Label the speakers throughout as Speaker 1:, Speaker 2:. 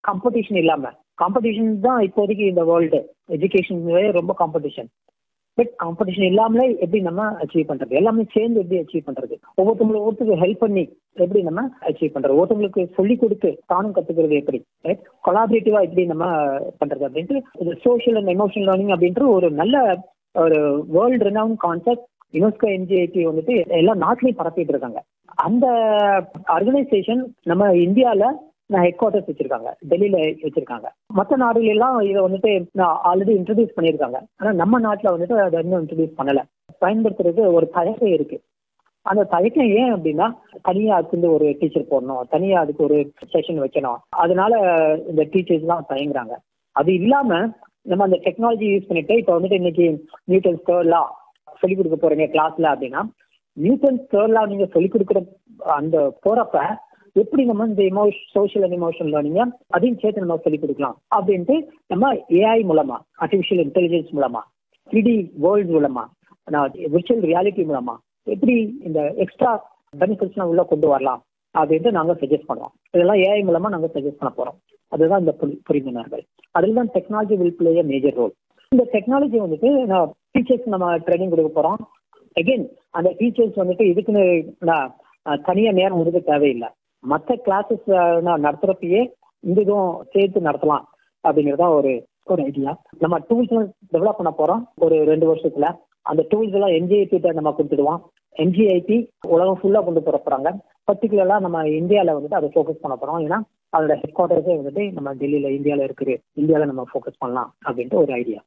Speaker 1: competition இல்லாம competition தான் இப்போதைக்கு இந்த வேர்ல்டு எஜுகேஷன் ரொம்ப காம்படிஷன் பட் காம்படிஷன் இல்லாமலே எப்படி நம்ம அச்சீவ் பண்றது எல்லாமே சேர்ந்து எப்படி அச்சீவ் பண்றது ஒவ்வொருத்தவங்களுக்கு ஒருத்தருக்கு ஹெல்ப் பண்ணி எப்படி நம்ம அச்சீவ் பண்றது ஒருத்தவங்களுக்கு சொல்லி கொடுத்து தானும் கத்துக்கிறது எப்படி ரைட் கொலாபரேட்டிவா எப்படி நம்ம பண்றது அப்படின்ட்டு இது சோஷியல் அண்ட் எமோஷனல் லேர்னிங் அப்படின்ற ஒரு நல்ல ஒரு வேர்ல்டு ரெனவுன் கான்செப்ட் யுனெஸ்கோ என்ஜிஐடி வந்துட்டு எல்லா நாட்டிலையும் பரப்பிட்டு இருக்காங்க அந்த ஆர்கனைசேஷன் நம்ம இந்தியால ஹெட் குவார்டர்ஸ் வச்சிருக்காங்க டெல்லியில வச்சிருக்காங்க மற்ற நாடுகள் எல்லாம் இதை வந்துட்டு ஆல்ரெடி இன்ட்ரடியூஸ் பண்ணியிருக்காங்க ஆனா நம்ம நாட்டுல வந்துட்டு அதை இன்னும் இன்ட்ரடியூஸ் பண்ணல பயன்படுத்துறது ஒரு தயக்கம் இருக்கு அந்த தயக்கம் ஏன் அப்படின்னா தனியா அதுக்கு வந்து ஒரு டீச்சர் போடணும் தனியா அதுக்கு ஒரு செஷன் வைக்கணும் அதனால இந்த டீச்சர்ஸ் எல்லாம் தயங்குறாங்க அது இல்லாம நம்ம அந்த டெக்னாலஜி யூஸ் பண்ணிட்டு இப்போ வந்துட்டு இன்னைக்கு நியூட்டன் தேர்ட்லா சொல்லிக் கொடுக்க போறீங்க கிளாஸ்ல அப்படின்னா நியூட்டன் தேர்ட்லா நீங்க சொல்லிக் கொடுக்குற அந்த போறப்ப எப்படி நம்ம இந்த இமோஷ் சோஷியல் அண்ட் இமோஷனல் லேர்னிங்க அதையும் சேர்த்து நம்ம சொல்லிக் கொடுக்கலாம் அப்படின்ட்டு நம்ம ஏஐ மூலமா ஆர்டிஃபிஷியல் இன்டெலிஜென்ஸ் மூலமா த்ரீ வேர்ல்ட் மூலமா விர்ச்சுவல் ரியாலிட்டி மூலமா எப்படி இந்த எக்ஸ்ட்ரா பெனிஃபிட்ஸ்லாம் உள்ள கொண்டு வரலாம் அப்படின்ட்டு நாங்க சஜஸ்ட் பண்ணுவோம் இதெல்லாம் ஏஐ மூலமா நாங்க சஜஸ்ட் பண்ண போறோம் அதுதான் இந்த புரிந்துணர்கள் அதில் தான் technology will play a major role இந்த டெக்னாலஜி வந்துட்டு டீச்சர்ஸ் நம்ம ட்ரைனிங் கொடுக்க போறோம் அகெயின் அந்த டீச்சர்ஸ் வந்துட்டு இதுக்குன்னு தனியா நேரம் ஒதுக்க தேவையில்லை மற்ற கிளாஸஸ் நடத்துறப்பயே இந்த இதுவும் சேர்த்து நடத்தலாம் அப்படிங்கிறதா ஒரு ஒரு ஐடியா நம்ம டூல்ஸ் டெவலப் பண்ண போறோம் ஒரு ரெண்டு வருஷத்துல அந்த டூல்ஸ் எல்லாம் என்ஜிஐபி நம்ம கொடுத்துடுவோம் என்ஜிஐபி உலகம் ஃபுல்லா கொண்டு போற போறாங்க பர்டிகுலரா நம்ம இந்தியால வந்துட்டு அதை ஃபோக்கஸ் பண்ண போறோம் ஏன்னா அதோட ஹெட் குவார்டர்ஸே வந்துட்டு நம்ம டெல்லியில இந்தியால இருக்குது இந்தியால நம்ம ஃபோக்கஸ் பண்ணலாம் அப்படின்ட்டு ஒரு ஐடியா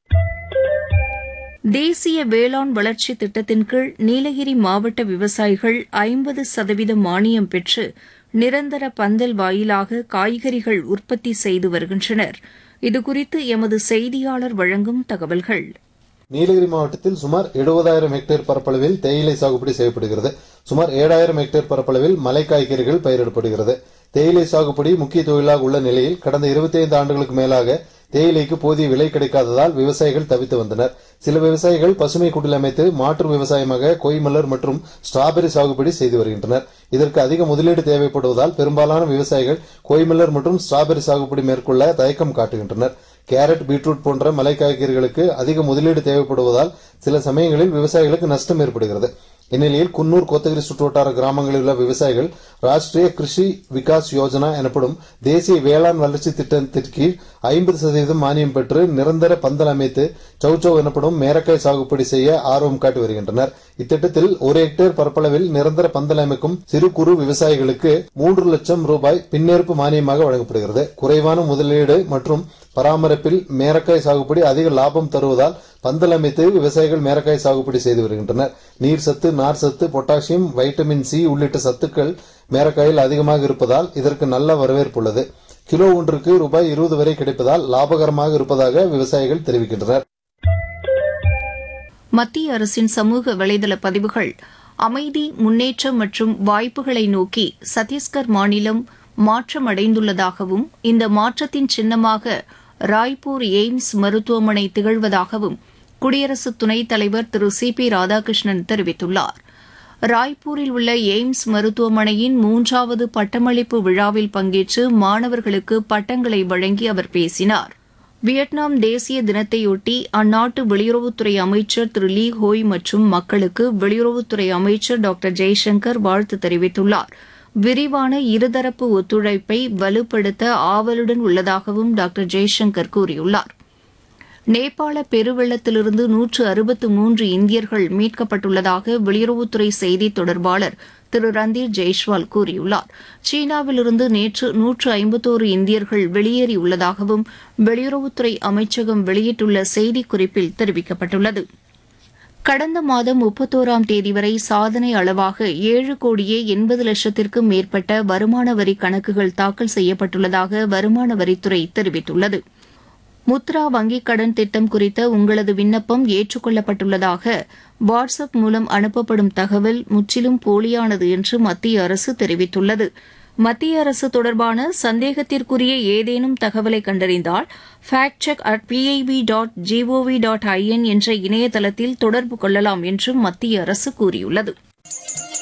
Speaker 2: தேசிய வேளாண் வளர்ச்சி திட்டத்தின் கீழ் நீலகிரி மாவட்ட விவசாயிகள் ஐம்பது சதவீத மானியம் பெற்று நிரந்தர பந்தல் வாயிலாக காய்கறிகள் உற்பத்தி செய்து வருகின்றனர் இதுகுறித்து எமது செய்தியாளர் வழங்கும் தகவல்கள்
Speaker 3: நீலகிரி மாவட்டத்தில் சுமார் எழுபதாயிரம் ஹெக்டேர் பரப்பளவில் தேயிலை சாகுபடி செய்யப்படுகிறது சுமார் ஏழாயிரம் ஹெக்டேர் பரப்பளவில் மலை காய்கறிகள் பயிரிடப்படுகிறது தேயிலை சாகுபடி முக்கிய தொழிலாக உள்ள நிலையில் கடந்த இருபத்தி ஐந்து ஆண்டுகளுக்கு மேலாக தேயிலைக்கு போதிய விலை கிடைக்காததால் விவசாயிகள் தவித்து வந்தனர் சில விவசாயிகள் பசுமை குடில் அமைத்து மாற்று விவசாயமாக கொய்மலர் மற்றும் ஸ்ட்ராபெரி சாகுபடி செய்து வருகின்றனர் இதற்கு அதிக முதலீடு தேவைப்படுவதால் பெரும்பாலான விவசாயிகள் கொய்மலர் மற்றும் ஸ்ட்ராபெரி சாகுபடி மேற்கொள்ள தயக்கம் காட்டுகின்றனர் கேரட் பீட்ரூட் போன்ற மலை காய்கறிகளுக்கு அதிக முதலீடு தேவைப்படுவதால் சில சமயங்களில் விவசாயிகளுக்கு நஷ்டம் ஏற்படுகிறது இந்நிலையில் குன்னூர் கோத்தகிரி சுற்றுவட்டார கிராமங்களில் உள்ள விவசாயிகள் ராஷ்டிரிய கிருஷி விகாஸ் யோஜனா எனப்படும் தேசிய வேளாண் வளர்ச்சி திட்டத்தின் கீழ் ஐம்பது சதவீதம் மானியம் பெற்று நிரந்தர பந்தல் அமைத்து சௌச்சௌ எனப்படும் மேரக்காய் சாகுபடி செய்ய ஆர்வம் காட்டி வருகின்றனர் இத்திட்டத்தில் ஒரு ஹெக்டேர் பரப்பளவில் நிரந்தர பந்தல் அமைக்கும் சிறு குறு விவசாயிகளுக்கு மூன்று லட்சம் ரூபாய் பின்னேற்பு மானியமாக வழங்கப்படுகிறது குறைவான முதலீடு மற்றும் பராமரிப்பில் மேரக்காய் சாகுபடி அதிக லாபம் தருவதால் பந்தல் அமைத்து விவசாயிகள் மேரக்காய் சாகுபடி செய்து வருகின்றனர் நீர் சத்து நார் சத்து பொட்டாசியம் வைட்டமின் சி உள்ளிட்ட சத்துக்கள் மேரக்காயில் அதிகமாக இருப்பதால் இதற்கு நல்ல வரவேற்பு உள்ளது கிலோ ஒன்றுக்கு ரூபாய் இருபது வரை கிடைப்பதால் லாபகரமாக இருப்பதாக விவசாயிகள் தெரிவிக்கின்றனர்
Speaker 2: மத்திய அரசின் சமூக வலைதள பதிவுகள் அமைதி முன்னேற்றம் மற்றும் வாய்ப்புகளை நோக்கி சத்தீஸ்கர் மாநிலம் மாற்றமடைந்துள்ளதாகவும் இந்த மாற்றத்தின் சின்னமாக ராய்ப்பூர் எய்ம்ஸ் மருத்துவமனை திகழ்வதாகவும் குடியரசு துணைத் தலைவர் திரு சி பி ராதாகிருஷ்ணன் தெரிவித்துள்ளார் ராய்ப்பூரில் உள்ள எய்ம்ஸ் மருத்துவமனையின் மூன்றாவது பட்டமளிப்பு விழாவில் பங்கேற்று மாணவர்களுக்கு பட்டங்களை வழங்கி அவர் பேசினார் வியட்நாம் தேசிய தினத்தையொட்டி அந்நாட்டு வெளியுறவுத்துறை அமைச்சர் திரு லீ ஹோய் மற்றும் மக்களுக்கு வெளியுறவுத்துறை அமைச்சர் டாக்டர் ஜெய்சங்கர் வாழ்த்து தெரிவித்துள்ளார் விரிவான இருதரப்பு ஒத்துழைப்பை வலுப்படுத்த ஆவலுடன் உள்ளதாகவும் டாக்டர் ஜெய்சங்கர் கூறியுள்ளார் நேபாள பெருவெள்ளத்திலிருந்து நூற்று அறுபத்து மூன்று இந்தியர்கள் மீட்கப்பட்டுள்ளதாக வெளியுறவுத்துறை செய்தி தொடர்பாளர் திரு ரந்தீர் ஜெய்ஷ்வால் கூறியுள்ளார் சீனாவிலிருந்து நேற்று நூற்று ஐம்பத்தோரு இந்தியர்கள் வெளியேறியுள்ளதாகவும் வெளியுறவுத்துறை அமைச்சகம் வெளியிட்டுள்ள செய்திக்குறிப்பில் தெரிவிக்கப்பட்டுள்ளது கடந்த மாதம் முப்பத்தோராம் தேதி வரை சாதனை அளவாக ஏழு கோடியே எண்பது லட்சத்திற்கும் மேற்பட்ட வருமான வரி கணக்குகள் தாக்கல் செய்யப்பட்டுள்ளதாக வருமான வரித்துறை தெரிவித்துள்ளது முத்ரா வங்கிக் கடன் திட்டம் குறித்த உங்களது விண்ணப்பம் ஏற்றுக்கொள்ளப்பட்டுள்ளதாக வாட்ஸ்அப் மூலம் அனுப்பப்படும் தகவல் முற்றிலும் போலியானது என்று மத்திய அரசு தெரிவித்துள்ளது மத்திய அரசு தொடர்பான சந்தேகத்திற்குரிய ஏதேனும் தகவலை கண்டறிந்தால் fact check at PIB dot GOV dot IN என்ற இணையதளத்தில் தொடர்பு கொள்ளலாம் என்றும் மத்திய அரசு கூறியுள்ளது